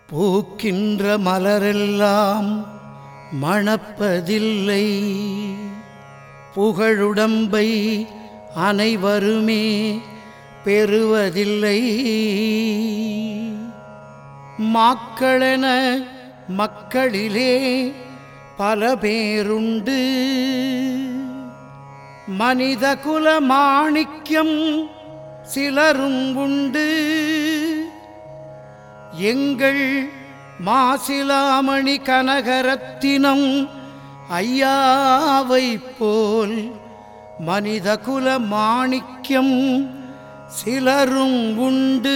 பூக்கின்ற மலரெல்லாம் மணப்பதில்லை புகழுடம்பை அனைவருமே பெறுவதில்லை மாக்களென மக்களிலே பல பேருண்டு மனித குல மாணிக்கம் சிலரும் உண்டு எங்கள் மாசிலாமணி கனகரத்தினம் ஐயாவை போல் மனித குல மாணிக்கம் சிலரும் உண்டு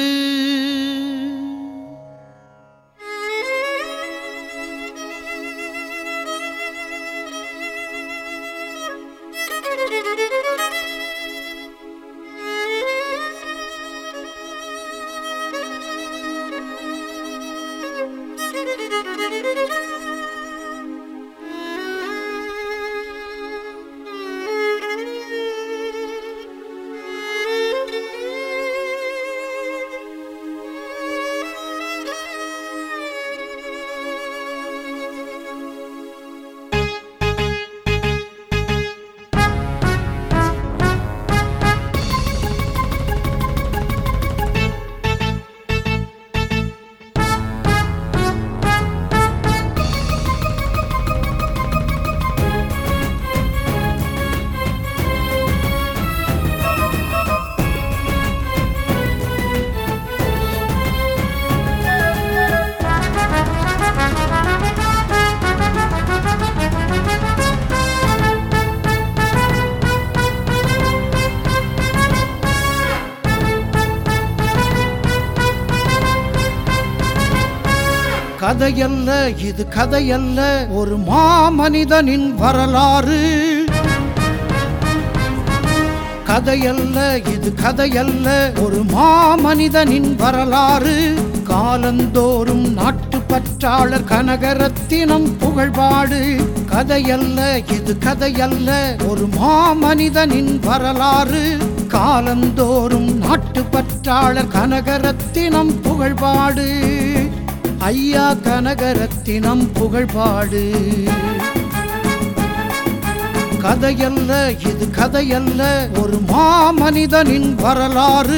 கதையல்ல இது கதையல்ல ஒரு மாமனிதனின் வரலாறு கதையல்ல இது கதையல்ல ஒரு மாமனிதனின் வரலாறு காலந்தோறும் நாட்டு பற்றாளர் கனகரத்தினம் புகழ்பாடு கதையல்ல இது கதையல்ல ஒரு மாமனிதனின் வரலாறு காலந்தோறும் நாட்டு பற்றாளர் கனகரத்தினம் புகழ்பாடு ஐயா கனகரத்தினம் புகழ்பாடு கதையல்ல இது கதையல்ல ஒரு மாமனிதனின் வரலாறு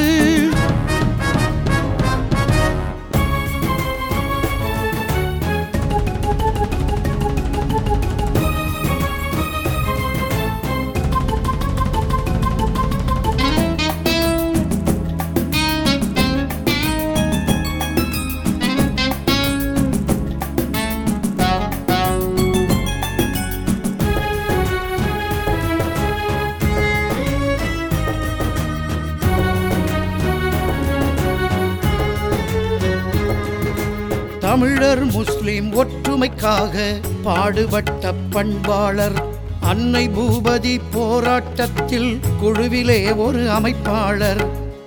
தமிழர் முஸ்லிம் ஒற்றுமைக்காக பாடுபட்ட பண்பாளர் அன்னை பூபதி போராட்டத்தில் குழுவிலே ஒரு அமைப்பாளர்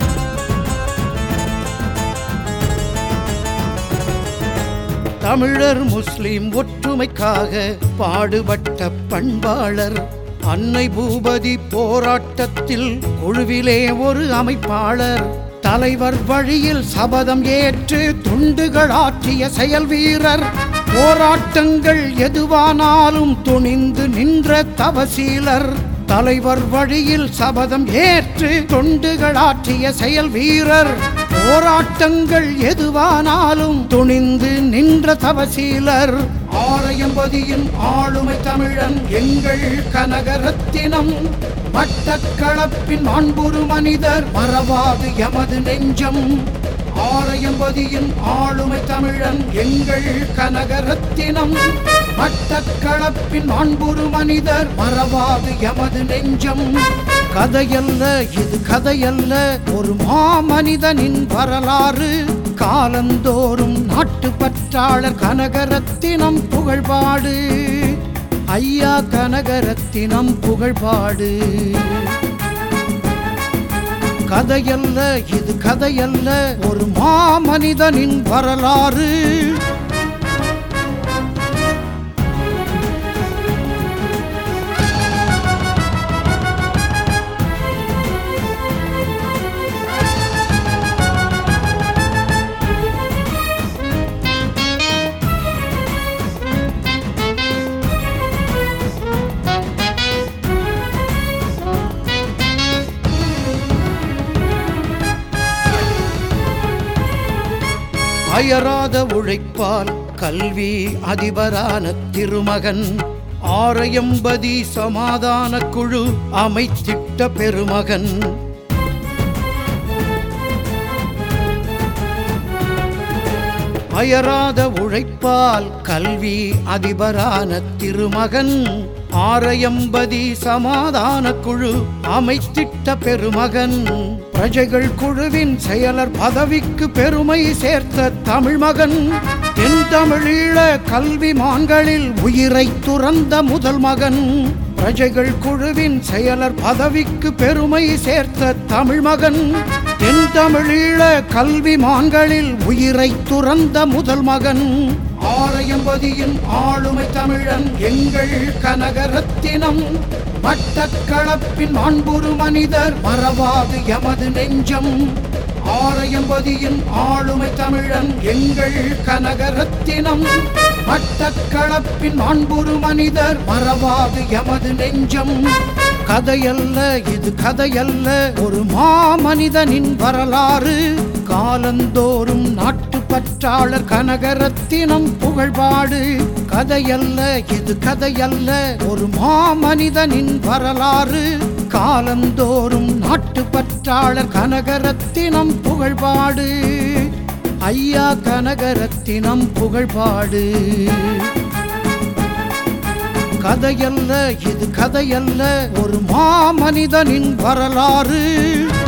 தமிழர் முஸ்லிம் ஒற்றுமைக்காக பாடுபட்ட பண்பாளர் அன்னை பூபதி போராட்டத்தில் குழுவிலே ஒரு அமைப்பாளர் தலைவர் வழியில் சபதம் ஏற்று துண்டுகள் ஆற்றிய செயல் வீரர் போராட்டங்கள் எதுவானாலும் துணிந்து நின்ற தவசீலர் தலைவர் வழியில் சபதம் ஏற்று தொண்டுகள் ஆற்றிய செயல் வீரர் போராட்டங்கள் எதுவானாலும் துணிந்து நின்ற தவசீலர் ஆரையம்பதியின் ஆளுமை தமிழன் எங்கள் கனகரத்தினம் மட்டக்களப்பின் மாண்புரு மனிதர் மறவாது எமது நெஞ்சம் ஆரையம்பதியின் ஆளுமை தமிழன் எங்கள் கனகரத்தினம் மட்டக்களப்பின் மாண்புரு மனிதர் மறவாது எமது நெஞ்சம் கதையல்ல இது கதையல்ல ஒரு மாமனிதனின் வரலாறு காலந்தோறும் நாட்டு பற்றாளர் கனகரத்தினம் புகழ்பாடு ஐயா கனகரத்தினம் புகழ்பாடு கதையல்ல இது கதையல்ல ஒரு மாமனிதனின் வரலாறு அயராத உழைப்பால் கல்வி அதிபரான திருமகன் ஆரையம்பதி சமாதான குழு அமைத்திட்ட பெருமகன் அயராத உழைப்பால் கல்வி அதிபரான திருமகன் ஆரையம்பதி சமாதான குழு அமைத்திட்ட பெருமகன் பிரஜைகள் குழுவின் செயலர் பதவிக்கு பெருமை சேர்த்த தமிழ் மகன் தென் தமிழீழ கல்வி மான்களில் உயிரை துறந்த முதல் மகன் பிரஜைகள் குழுவின் செயலர் பதவிக்கு பெருமை சேர்த்த தமிழ் மகன் தென் தமிழீழ கல்வி மான்களில் உயிரை துறந்த முதல் மகன் ஆரையம்பதியின் ஆளுமை தமிழன் எங்கள் கனகரத்தினம் மட்டக்களப்பின் மாண்புரு மனிதர் மறவாது எமது நெஞ்சம் ஆரையம்பதியின் ஆளுமை தமிழன் எங்கள் கனகரத்தினம் மட்டக்களப்பின் மாண்புரு மனிதர் மறவாது எமது நெஞ்சம் கதையல்ல இது கதையல்ல ஒரு மாமனிதனின் வரலாறு காலந்தோறும் நாட்டு பற்றாளர் கனகரத்தினம் புகழ்பாடு கதையல்ல இது கதையல்ல ஒரு மாமனிதனின் வரலாறு காலந்தோறும் நாட்டு பற்றாளர் கனகரத்தினம் புகழ்பாடு ஐயா கனகரத்தினம் புகழ்பாடு கதையல்ல இது கதையல்ல ஒரு மாமனிதனின் வரலாறு